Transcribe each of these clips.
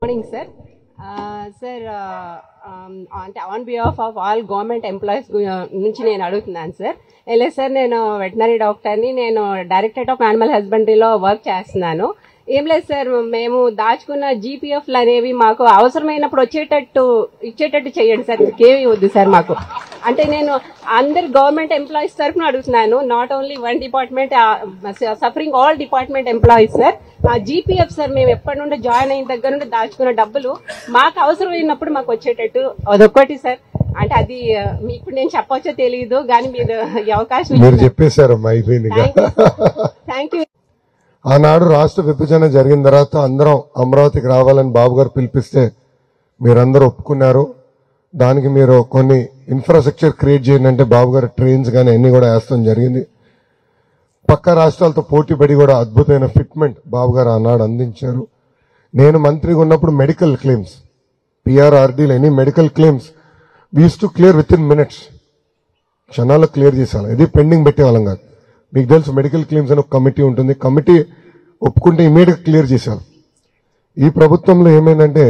Morning sir sir అంటే on behalf of all government employees నుంచి నేను అడుగుతున్నాను సార్ లేదు సార్ నేను వెటనరీ డాక్టర్ని నేను డైరెక్టరేట్ ఆఫ్ యానిమల్ హస్బెండరీలో వర్క్ చేస్తున్నాను ఏం లేదు సార్ మేము దాచుకున్న జీపీఎఫ్లు అనేవి మాకు అవసరమైనప్పుడు వచ్చేటట్టు ఇచ్చేటట్టు చేయండి సార్ ఇంకేమీ వద్దు సార్ మాకు అంటే నేను అందరు గవర్నమెంట్ ఎంప్లాయీస్ తరఫున అడుగుతున్నాను not only one department suffering all department employees sir ఆ జీపీఎఫ్ సార్ మేము ఎప్పటి నుండి జాయిన్ అయిన దగ్గర నుండి దాచుకున్న డబ్బులు మాకు అవసరమైనప్పుడు మాకు వచ్చేటట్టు అదొక్కటి సార్ అంటే అది ఆ, మీకు నేను చెప్పవచ్చో తెలియదు కానీ మీరు ఈ అవకాశం మీరు చెప్పేశారమ్మా అయిపోయింది ఇక. థ్యాంక్ యూ ఆనాడు రాష్ట్ర విభజన జరిగిన తర్వాత అందరం అమరావతికి రావాలని బాబు గారు పిలిపిస్తే మీరందరూ ఒప్పుకున్నారు దానికి మీరు కొన్ని ఇన్ఫ్రాస్ట్రక్చర్ క్రియేట్ చేయండి అంటే బాబు గారు ట్రైన్స్ కానీ అన్ని కూడా వేస్తాం జరిగింది పక్క రాష్ట్రాలతో పోటీ పడి కూడా అద్భుతమైన ఫిట్మెంట్ బాబు గారు ఆనాడు అందించారు నేను మంత్రిగా ఉన్నప్పుడు మెడికల్ క్లెయిమ్స్ పిఆర్ఆర్డీలు any medical claims was to clear with in minutes క్షణాల్లో క్లియర్ చేసేవాళ్ళం ఇది పెండింగ్ పెట్టేవాళ్ళం కాదు మీకు తెలుసు మెడికల్ క్లెయిమ్స్ అని ఒక కమిటీ ఉంటుంది కమిటీ ఒప్పుకుంటే ఇమీడియట్ క్లియర్ చేసేవాళ్ళం ఈ ప్రభుత్వంలో ఏమైందంటే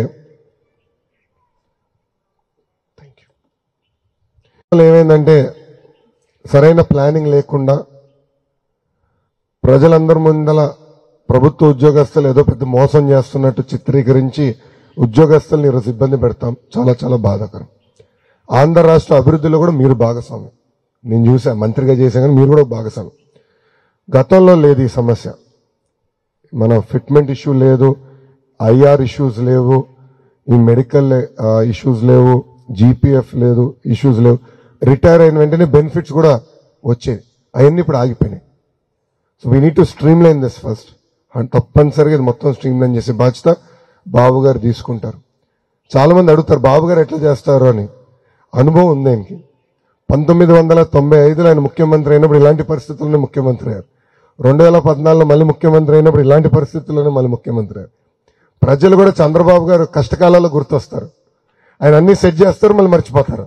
ఏమైందంటే సరైన ప్లానింగ్ లేకుండా ప్రజలందరి ముందల ప్రభుత్వ ఉద్యోగస్తులు ఏదో పెద్ద మోసం చేస్తున్నట్టు చిత్రీకరించి ఉద్యోగస్తుల్ని ఈరోజు ఇబ్బంది పెడతాం చాలా చాలా బాధాకరం ఆంధ్ర రాష్ట్ర అభివృద్ధిలో కూడా మీరు భాగస్వామి నేను చూసా మంత్రిగా చేశా కానీ మీరు కూడా భాగస్వామి గతంలో లేదు ఈ సమస్య మన ఫిట్మెంట్ ఇష్యూ లేదు ఐఆర్ ఇష్యూస్ లేవు ఈ మెడికల్ ఇష్యూస్ లేవు జీపీఎఫ్ లేదు ఇష్యూస్ లేవు రిటైర్ అయిన వెంటనే బెనిఫిట్స్ కూడా వచ్చేవి అవన్నీ ఇప్పుడు ఆగిపోయినాయి so we need to streamline this first తప్పనిసరిగా ఇది మొత్తం స్ట్రీమ్ లైన్ చేసే బాధ్యత బాబు గారు తీసుకుంటారు చాలా మంది అడుగుతారు బాబు గారు ఎట్లా చేస్తారు అని అనుభవం ఉంది ఆయనకి పంతొమ్మిది వందల తొంభై ఐదులో ఆయన ముఖ్యమంత్రి అయినప్పుడు ఇలాంటి పరిస్థితుల్లోనే ముఖ్యమంత్రి అయ్యారు రెండు వేల పద్నాలుగులో మళ్ళీ ముఖ్యమంత్రి అయినప్పుడు ఇలాంటి పరిస్థితుల్లోనే మళ్ళీ ముఖ్యమంత్రి అయ్యారు ప్రజలు కూడా చంద్రబాబు గారు కష్టకాలాల్లో గుర్తొస్తారు ఆయన అన్ని సెట్ చేస్తారు మళ్ళీ మర్చిపోతారు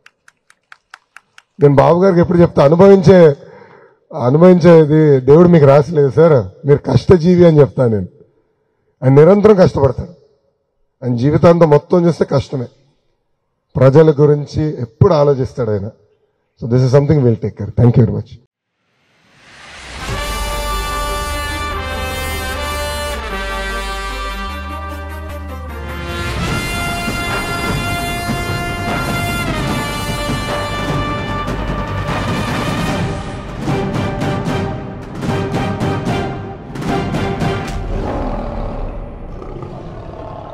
నేను బాబు గారికి ఎప్పుడు చెప్తా అనుభవించే అనుభవించేది దేవుడు మీకు రాసలేదు సార్ మీరు కష్టజీవి అని చెప్తాను నేను ఆయన నిరంతరం కష్టపడతాడు ఆయన జీవితాంతం మొత్తం చూస్తే కష్టమే ప్రజల గురించి ఎప్పుడు ఆలోచిస్తాడు ఆయన so this is something will take care thank you very much